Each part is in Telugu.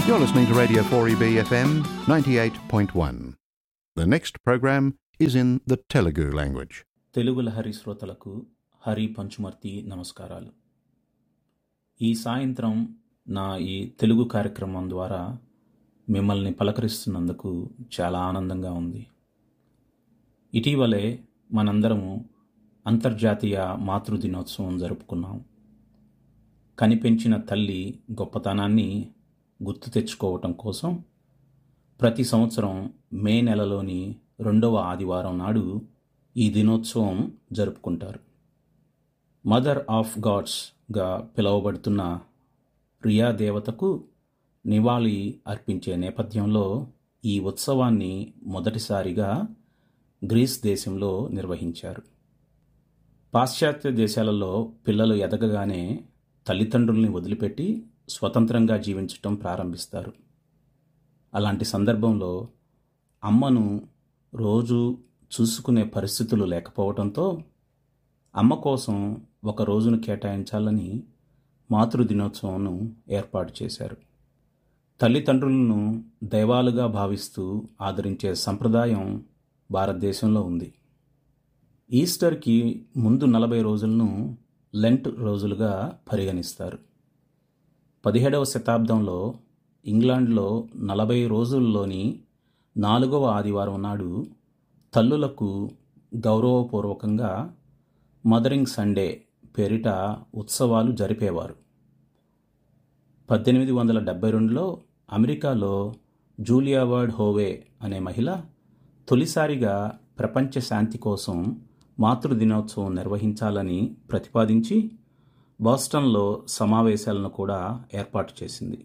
You're listening to Radio 4EB FM 98.1. The next program is in the Telugu language. Telugu Lahari శ్రోతలకు హరి పంచుమర్తి నమస్కారాలు ఈ సాయంత్రం నా ఈ తెలుగు కార్యక్రమం ద్వారా మిమ్మల్ని పలకరిస్తున్నందుకు చాలా ఆనందంగా ఉంది ఇటీవలే మనందరము అంతర్జాతీయ మాతృదినోత్సవం జరుపుకున్నాం కనిపెంచిన తల్లి గొప్పతనాన్ని గుర్తు తెచ్చుకోవటం కోసం ప్రతి సంవత్సరం మే నెలలోని రెండవ ఆదివారం నాడు ఈ దినోత్సవం జరుపుకుంటారు మదర్ ఆఫ్ గాడ్స్గా పిలువబడుతున్న రియా దేవతకు నివాళి అర్పించే నేపథ్యంలో ఈ ఉత్సవాన్ని మొదటిసారిగా గ్రీస్ దేశంలో నిర్వహించారు పాశ్చాత్య దేశాలలో పిల్లలు ఎదగగానే తల్లిదండ్రుల్ని వదిలిపెట్టి స్వతంత్రంగా జీవించటం ప్రారంభిస్తారు అలాంటి సందర్భంలో అమ్మను రోజు చూసుకునే పరిస్థితులు లేకపోవడంతో అమ్మ కోసం ఒక రోజును కేటాయించాలని మాతృ దినోత్సవంను ఏర్పాటు చేశారు తల్లిదండ్రులను దైవాలుగా భావిస్తూ ఆదరించే సంప్రదాయం భారతదేశంలో ఉంది ఈస్టర్కి ముందు నలభై రోజులను లెంట్ రోజులుగా పరిగణిస్తారు పదిహేడవ శతాబ్దంలో ఇంగ్లాండ్లో నలభై రోజుల్లోని నాలుగవ ఆదివారం నాడు తల్లులకు గౌరవపూర్వకంగా మదరింగ్ సండే పేరిట ఉత్సవాలు జరిపేవారు పద్దెనిమిది వందల డెబ్బై రెండులో అమెరికాలో జూలియా వర్డ్ హోవే అనే మహిళ తొలిసారిగా ప్రపంచ శాంతి కోసం మాతృ దినోత్సవం నిర్వహించాలని ప్రతిపాదించి బాస్టన్లో సమావేశాలను కూడా ఏర్పాటు చేసింది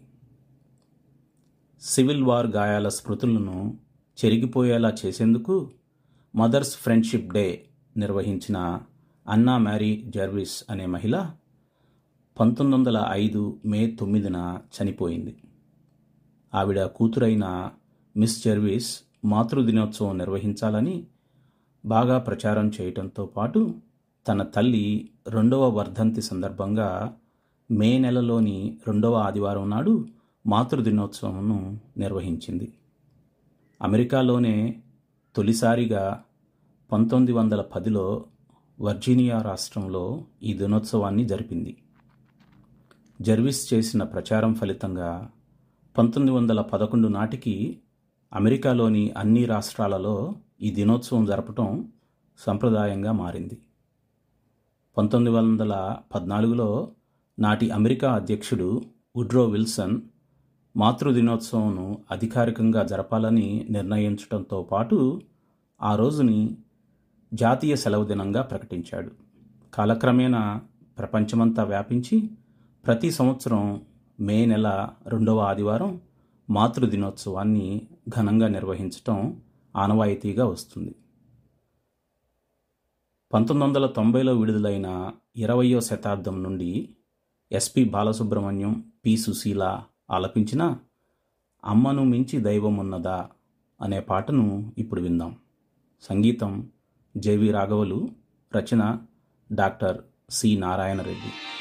సివిల్ వార్ గాయాల స్మృతులను చెరిగిపోయేలా చేసేందుకు మదర్స్ ఫ్రెండ్షిప్ డే నిర్వహించిన అన్నా మ్యారీ జర్విస్ అనే మహిళ పంతొమ్మిది వందల ఐదు మే తొమ్మిదిన చనిపోయింది ఆవిడ కూతురైన మిస్ జర్విస్ మాతృ దినోత్సవం నిర్వహించాలని బాగా ప్రచారం చేయటంతో పాటు తన తల్లి రెండవ వర్ధంతి సందర్భంగా మే నెలలోని రెండవ ఆదివారం నాడు మాతృ దినోత్సవంను నిర్వహించింది అమెరికాలోనే తొలిసారిగా పంతొమ్మిది వందల పదిలో వర్జీనియా రాష్ట్రంలో ఈ దినోత్సవాన్ని జరిపింది జర్విస్ చేసిన ప్రచారం ఫలితంగా పంతొమ్మిది వందల పదకొండు నాటికి అమెరికాలోని అన్ని రాష్ట్రాలలో ఈ దినోత్సవం జరపటం సంప్రదాయంగా మారింది పంతొమ్మిది వందల పద్నాలుగులో నాటి అమెరికా అధ్యక్షుడు ఉడ్రో విల్సన్ మాతృ దినోత్సవంను అధికారికంగా జరపాలని నిర్ణయించడంతో పాటు ఆ రోజుని జాతీయ సెలవు దినంగా ప్రకటించాడు కాలక్రమేణా ప్రపంచమంతా వ్యాపించి ప్రతి సంవత్సరం మే నెల రెండవ ఆదివారం మాతృ దినోత్సవాన్ని ఘనంగా నిర్వహించటం ఆనవాయితీగా వస్తుంది పంతొమ్మిది వందల తొంభైలో విడుదలైన ఇరవయో శతాబ్దం నుండి ఎస్పి బాలసుబ్రహ్మణ్యం పి సుశీల ఆలపించిన అమ్మను మించి దైవం ఉన్నదా అనే పాటను ఇప్పుడు విందాం సంగీతం జేవి రాఘవలు రచన డాక్టర్ సి నారాయణ రెడ్డి